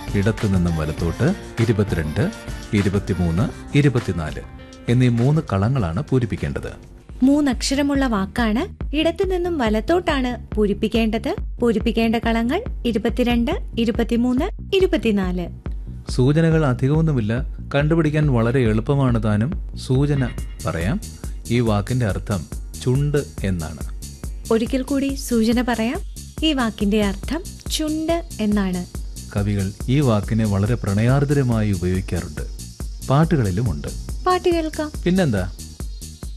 ഇടത്തു നിന്നും വലത്തോട്ട് ഇരുപത്തിരണ്ട് ഇരുപത്തിമൂന്ന് ഇരുപത്തിനാല് എന്നീ മൂന്ന് കളങ്ങളാണ് പൂരിപ്പിക്കേണ്ടത് മൂന്നക്ഷരമുള്ള വാക്കാണ് ഇടത്തു നിന്നും വലത്തോട്ടാണ് പൂരിപ്പിക്കേണ്ടത് പൂരിപ്പിക്കേണ്ട കളങ്ങൾ ഇരുപത്തിരണ്ട് ഇരുപത്തിമൂന്ന് ഇരുപത്തിനാല് സൂചനകൾ അധികമൊന്നുമില്ല കണ്ടുപിടിക്കാൻ വളരെ എളുപ്പമാണ് താനും സൂചന പറയാം ഈ വാക്കിന്റെ അർത്ഥം ചുണ്ട് എന്നാണ് ഒരിക്കൽ കൂടി സൂചന പറയാം ഈ വാക്കിന്റെ അർത്ഥം ചുണ്ട് എന്നാണ് കവികൾ ഈ വാക്കിനെ വളരെ പ്രണയാർദ്രമായി ഉപയോഗിക്കാറുണ്ട് പാട്ടുകളിലുമുണ്ട് പാട്ട് കേൾക്കാം പിന്നെന്താ